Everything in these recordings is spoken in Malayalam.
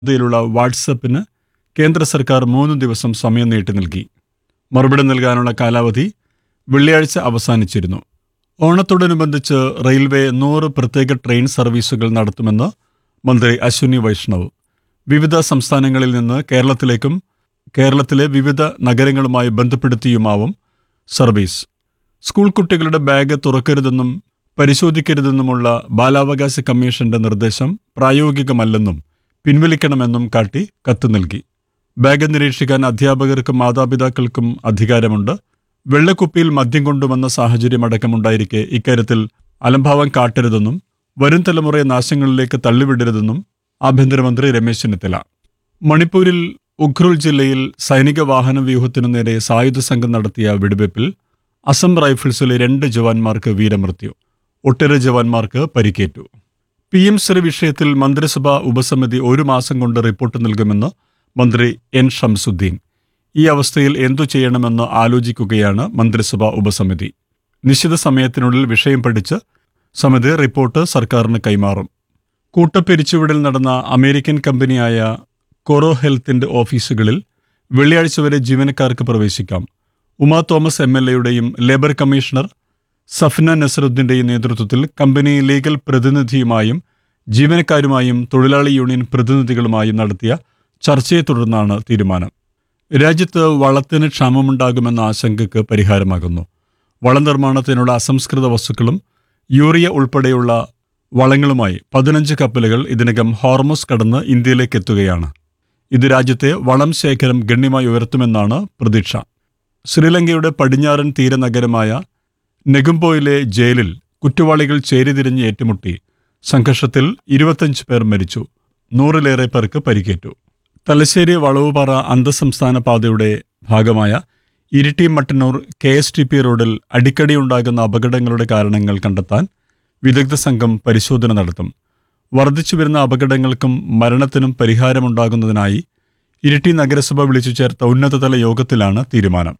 യിലുള്ള വാട്സപ്പിന് കേന്ദ്ര സർക്കാർ മൂന്ന് ദിവസം സമയം നീട്ടി നൽകി മറുപടി നൽകാനുള്ള കാലാവധി വെള്ളിയാഴ്ച അവസാനിച്ചിരുന്നു ഓണത്തോടനുബന്ധിച്ച് റെയിൽവേ നൂറ് പ്രത്യേക ട്രെയിൻ സർവീസുകൾ നടത്തുമെന്ന് മന്ത്രി അശ്വിനി വൈഷ്ണവ് വിവിധ സംസ്ഥാനങ്ങളിൽ നിന്ന് കേരളത്തിലേക്കും കേരളത്തിലെ വിവിധ നഗരങ്ങളുമായി ബന്ധപ്പെടുത്തിയുമാവും സർവീസ് സ്കൂൾ കുട്ടികളുടെ ബാഗ് തുറക്കരുതെന്നും പരിശോധിക്കരുതെന്നുമുള്ള ബാലാവകാശ കമ്മീഷന്റെ നിർദ്ദേശം പ്രായോഗികമല്ലെന്നും പിൻവലിക്കണമെന്നും കാട്ടി കത്ത് നൽകി ബാഗ് നിരീക്ഷിക്കാൻ അധ്യാപകർക്കും മാതാപിതാക്കൾക്കും അധികാരമുണ്ട് വെള്ളക്കുപ്പിയിൽ മദ്യം കൊണ്ടുവന്ന സാഹചര്യമടക്കമുണ്ടായിരിക്കെ ഇക്കാര്യത്തിൽ അലംഭാവം കാട്ടരുതെന്നും വരും തലമുറയെ നാശങ്ങളിലേക്ക് തള്ളിവിടരുതെന്നും ആഭ്യന്തരമന്ത്രി രമേശ് ചെന്നിത്തല മണിപ്പൂരിൽ ഉഖ്രുൽ ജില്ലയിൽ സൈനിക വാഹന വ്യൂഹത്തിനു നേരെ സായുധ സംഘം നടത്തിയ വെടിവയ്പിൽ അസം റൈഫിൾസിലെ രണ്ട് ജവാന്മാർക്ക് വീരമൃത്യു ഒട്ടേറെ ജവാന്മാർക്ക് പരിക്കേറ്റു പി എം ശ്രീ വിഷയത്തിൽ മന്ത്രിസഭാ ഉപസമിതി ഒരു മാസം കൊണ്ട് റിപ്പോർട്ട് നൽകുമെന്ന് മന്ത്രി എൻ ഷംസുദ്ദീൻ ഈ അവസ്ഥയിൽ എന്തു ചെയ്യണമെന്ന് ആലോചിക്കുകയാണ് മന്ത്രിസഭാ ഉപസമിതി നിശ്ചിത സമയത്തിനുള്ളിൽ വിഷയം പഠിച്ച് സമിതി റിപ്പോർട്ട് സർക്കാരിന് കൈമാറും കൂട്ടപ്പിരിച്ചുവിടൽ നടന്ന അമേരിക്കൻ കമ്പനിയായ കൊറോ ഹെൽത്തിന്റെ ഓഫീസുകളിൽ വെള്ളിയാഴ്ച വരെ ജീവനക്കാർക്ക് പ്രവേശിക്കാം ഉമാ തോമസ് എം എൽ എയുടെയും ലേബർ കമ്മീഷണർ സഫ്ന നസറുദ്ദീന്റെയും നേതൃത്വത്തിൽ കമ്പനി ലീഗൽ പ്രതിനിധിയുമായും ജീവനക്കാരുമായും തൊഴിലാളി യൂണിയൻ പ്രതിനിധികളുമായും നടത്തിയ ചർച്ചയെ തുടർന്നാണ് തീരുമാനം രാജ്യത്ത് വളത്തിന് ക്ഷാമമുണ്ടാകുമെന്ന ആശങ്കയ്ക്ക് പരിഹാരമാകുന്നു വളനിർമ്മാണത്തിനുള്ള അസംസ്കൃത വസ്തുക്കളും യൂറിയ ഉൾപ്പെടെയുള്ള വളങ്ങളുമായി പതിനഞ്ച് കപ്പലുകൾ ഇതിനകം ഹോർമോസ് കടന്ന് ഇന്ത്യയിലേക്ക് എത്തുകയാണ് ഇത് രാജ്യത്തെ വളം ശേഖരം ഗണ്യമായി ഉയർത്തുമെന്നാണ് പ്രതീക്ഷ ശ്രീലങ്കയുടെ പടിഞ്ഞാറൻ തീരനഗരമായ നെഗുംബോയിലെ ജയിലിൽ കുറ്റവാളികൾ ചേരിതിരിഞ്ഞ് ഏറ്റുമുട്ടി സംഘർഷത്തിൽ ഇരുപത്തഞ്ച് പേർ മരിച്ചു നൂറിലേറെ പേർക്ക് പരിക്കേറ്റു തലശ്ശേരി വളവുപാറ അന്തർസംസ്ഥാന പാതയുടെ ഭാഗമായ Iritty Mattannur K S T P റോഡിൽ അടിക്കടി ഉണ്ടാകുന്ന അപകടങ്ങളുടെ കാരണങ്ങൾ കണ്ടെത്താൻ വിദഗ്ധ സംഘം പരിശോധന നടത്തും വർദ്ധിച്ചു വരുന്ന അപകടങ്ങൾക്കും മരണത്തിനും പരിഹാരമുണ്ടാകുന്നതിനായി ഇരിട്ടി നഗരസഭ വിളിച്ചു ചേർത്ത ഉന്നതതല യോഗത്തിലാണ് തീരുമാനം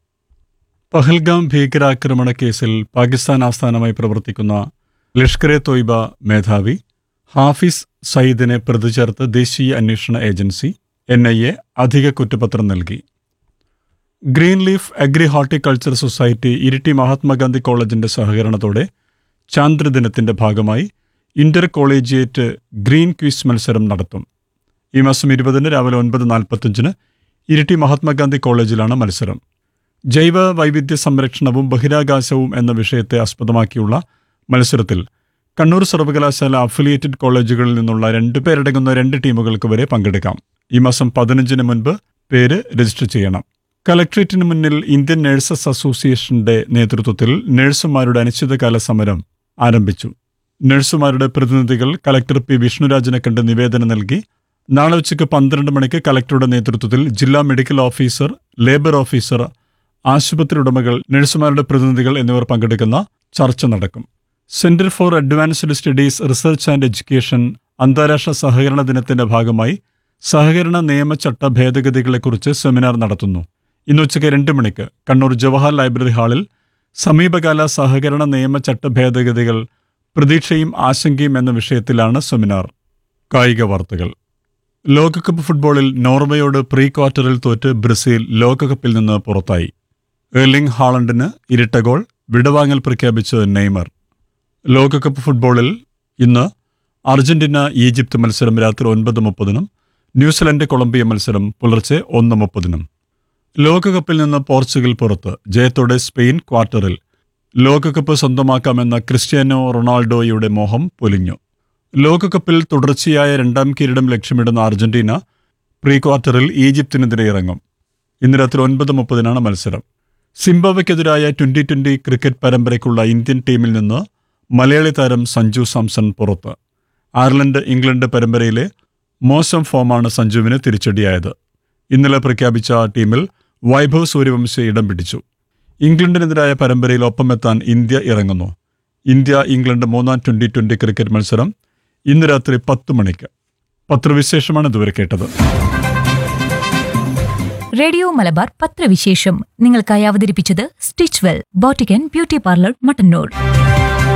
പഹൽഗാം ഭീകരാക്രമണ കേസിൽ പാകിസ്ഥാൻ ആസ്ഥാനമായി പ്രവർത്തിക്കുന്ന ലഷ്കർ എ തോയ്ബ മേധാവി ഹാഫിസ് സയ്യിദിനെ പ്രതി ചേർത്ത് ദേശീയ അന്വേഷണ ഏജൻസി എൻ ഐ എ അധിക കുറ്റപത്രം നൽകി green leaf agri horticulture society Iritty Mahatma Gandhi കോളേജിന്റെ സഹകരണത്തോടെ ചാന്ദ്രദിനത്തിന്റെ ഭാഗമായി ഇന്റർ കോളേജിയേറ്റ് ഗ്രീൻ ക്വിസ് മത്സരം നടത്തും ഈ മാസം ഇരുപതിന് രാവിലെ ഒൻപത് നാൽപ്പത്തഞ്ചിന് ഇരിട്ടി മഹാത്മാഗാന്ധി കോളേജിലാണ് മത്സരം ജൈവ വൈവിധ്യ സംരക്ഷണവും ബഹിരാകാശവും എന്ന വിഷയത്തെ ആസ്പദമാക്കിയുള്ള മത്സരത്തിൽ കണ്ണൂർ സർവകലാശാല അഫിലിയേറ്റഡ് കോളേജുകളിൽ നിന്നുള്ള രണ്ട് പേരടങ്ങുന്ന രണ്ട് ടീമുകൾക്ക് വരെ പങ്കെടുക്കാം ഈ മാസം പതിനഞ്ചിന് മുൻപ് പേര് രജിസ്റ്റർ ചെയ്യണം കലക്ട്രേറ്റിന് മുന്നിൽ ഇന്ത്യൻ നഴ്സസ് അസോസിയേഷന്റെ നേതൃത്വത്തിൽ നഴ്സുമാരുടെ അനിശ്ചിതകാല സമരം ആരംഭിച്ചു നഴ്സുമാരുടെ പ്രതിനിധികൾ കലക്ടർ പി വിഷ്ണുരാജിനെ കണ്ട് നിവേദനം നൽകി നാളെ ഉച്ചയ്ക്ക് പന്ത്രണ്ട് മണിക്ക് കലക്ടറുടെ നേതൃത്വത്തിൽ ജില്ലാ മെഡിക്കൽ ഓഫീസർ ലേബർ ഓഫീസർ ആശുപത്രി ഉടമകൾ നഴ്സുമാരുടെ പ്രതിനിധികൾ എന്നിവർ പങ്കെടുക്കുന്ന ചർച്ച നടക്കും centre for advanced studies research and education അന്താരാഷ്ട്ര സഹകരണ ദിനത്തിന്റെ ഭാഗമായി സഹകരണ നിയമചട്ട ഭേദഗതികളെക്കുറിച്ച് സെമിനാർ നടത്തുന്നു ഇന്ന് ഉച്ചയ്ക്ക് രണ്ട് മണിക്ക് കണ്ണൂർ ജവഹർ ലൈബ്രറി ഹാളിൽ സമീപകാല സഹകരണ നിയമചട്ട ഭേദഗതികൾ പ്രതീക്ഷയും ആശങ്കയും എന്ന വിഷയത്തിലാണ് സെമിനാർ കായിക വാർത്തകൾ ലോകകപ്പ് ഫുട്ബോളിൽ നോർവേയോട് പ്രീ ക്വാർട്ടറിൽ തോറ്റ് ബ്രസീൽ ലോകകപ്പിൽ നിന്ന് പുറത്തായി എർലിംഗ് ഹാളണ്ടിന് ഇരട്ട ഗോൾ വിടവാങ്ങൽ പ്രഖ്യാപിച്ച് നെയ്മർ ലോകകപ്പ് ഫുട്ബോളിൽ ഇന്ന് അർജന്റീന ഈജിപ്ത് മത്സരം രാത്രി ഒൻപത് മുപ്പതിനും ന്യൂസിലൻഡ് കൊളംബിയ മത്സരം പുലർച്ചെ ഒന്ന് മുപ്പതിനും ലോകകപ്പിൽ നിന്ന് പോർച്ചുഗൽ പുറത്ത് ജയത്തോടെ സ്പെയിൻ ക്വാർട്ടറിൽ ലോകകപ്പ് സ്വന്തമാക്കാമെന്ന ക്രിസ്ത്യാനോ റൊണാൾഡോയുടെ മോഹം പൊലിഞ്ഞു ലോകകപ്പിൽ തുടർച്ചയായ രണ്ടാം കിരീടം ലക്ഷ്യമിടുന്ന അർജന്റീന പ്രീ ക്വാർട്ടറിൽ ഈജിപ്തിനെതിരെ ഇറങ്ങും ഇന്ന് രാത്രി ഒൻപത് മുപ്പതിനാണ് മത്സരം സിംബാബ്വെക്കെതിരായ ട്വന്റി ട്വന്റി ക്രിക്കറ്റ് പരമ്പരയ്ക്കുള്ള ഇന്ത്യൻ ടീമിൽ നിന്ന് മലയാളി താരം സഞ്ജു സാംസൺ പുറത്ത് അയർലൻഡ് ഇംഗ്ലണ്ട് പരമ്പരയിലെ മോശം ഫോമാണ് സഞ്ജുവിന് തിരിച്ചടിയായത് ഇന്നലെ പ്രഖ്യാപിച്ച ടീമിൽ വൈഭവ് സൂര്യവംശി ഇടം പിടിച്ചു ഇംഗ്ലണ്ടിനെതിരായ പരമ്പരയിൽ ഒപ്പമെത്താൻ ഇന്ത്യ ഇറങ്ങുന്നു ഇന്ത്യ ഇംഗ്ലണ്ട് മൂന്നാം ട്വന്റി ട്വന്റി ക്രിക്കറ്റ് മത്സരം ഇന്ന് രാത്രി പത്ത് മണിക്ക് പത്രവിശേഷമാണ് ഇതുവരെ കേട്ടത് റേഡിയോ മലബാർ പത്രവിശേഷം നിങ്ങൾക്കായി അവതരിപ്പിച്ചത് stitch well boutique and beauty parlour Mattannur